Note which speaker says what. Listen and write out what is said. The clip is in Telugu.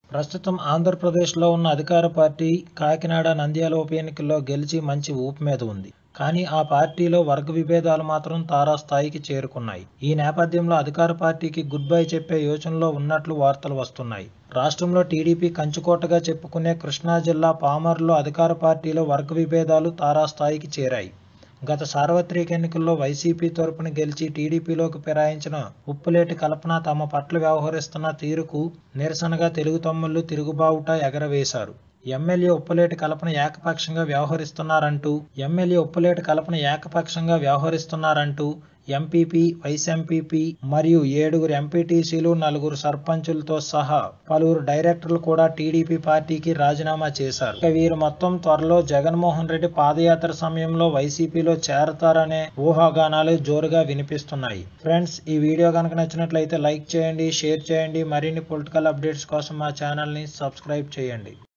Speaker 1: ప్రస్తుతం ఆంధ్రప్రదేశ్లో ఉన్న అధికార పార్టీ కాకినాడ నంద్యాల ఉప ఎన్నికల్లో గెలిచి మంచి ఊపు మీద ఉంది కానీ ఆ పార్టీలో వర్గ విభేదాలు మాత్రం తారాస్థాయికి చేరుకున్నాయి ఈ నేపథ్యంలో అధికార పార్టీకి గుడ్ బై చెప్పే యోచనలో ఉన్నట్లు వార్తలు వస్తున్నాయి రాష్ట్రంలో టీడీపీ కంచుకోటగా చెప్పుకునే కృష్ణా జిల్లా పామర్లో అధికార పార్టీలో వర్గ విభేదాలు తారాస్థాయికి చేరాయి గత సార్వత్రిక ఎన్నికల్లో వైసీపీ తరపున గెలిచి టీడీపీలోకి ఫిరాయించిన ఉప్పులేటి కల్పన తమ పట్ల వ్యవహరిస్తున్న తీరుకు నిరసనగా తెలుగు తమ్ముళ్లు తిరుగుబావుట ఎగరవేశారు ఎమ్మెల్యే ఉప్పులేటి కల్పన ఏకపక్షంగా వ్యవహరిస్తున్నారంటూ ఎమ్మెల్యే ఉప్పులేటి కల్పన ఏకపక్షంగా వ్యవహరిస్తున్నారంటూ ఎంపీపీ వైస్ ఎంపీపీ మరియు ఏడుగురు ఎంపీటీసీలు నలుగురు సర్పంచులతో సహా పలువురు డైరెక్టర్లు కూడా టీడీపీ పార్టీకి రాజీనామా చేశారు ఇక వీరు మొత్తం త్వరలో జగన్మోహన్ రెడ్డి పాదయాత్ర సమయంలో వైసీపీలో చేరతారనే ఊహాగానాలు జోరుగా వినిపిస్తున్నాయి ఫ్రెండ్స్ ఈ వీడియో కనుక నచ్చినట్లయితే లైక్ చేయండి షేర్ చేయండి మరిన్ని పొలిటికల్ అప్డేట్స్ కోసం మా ఛానల్ని సబ్స్క్రైబ్ చేయండి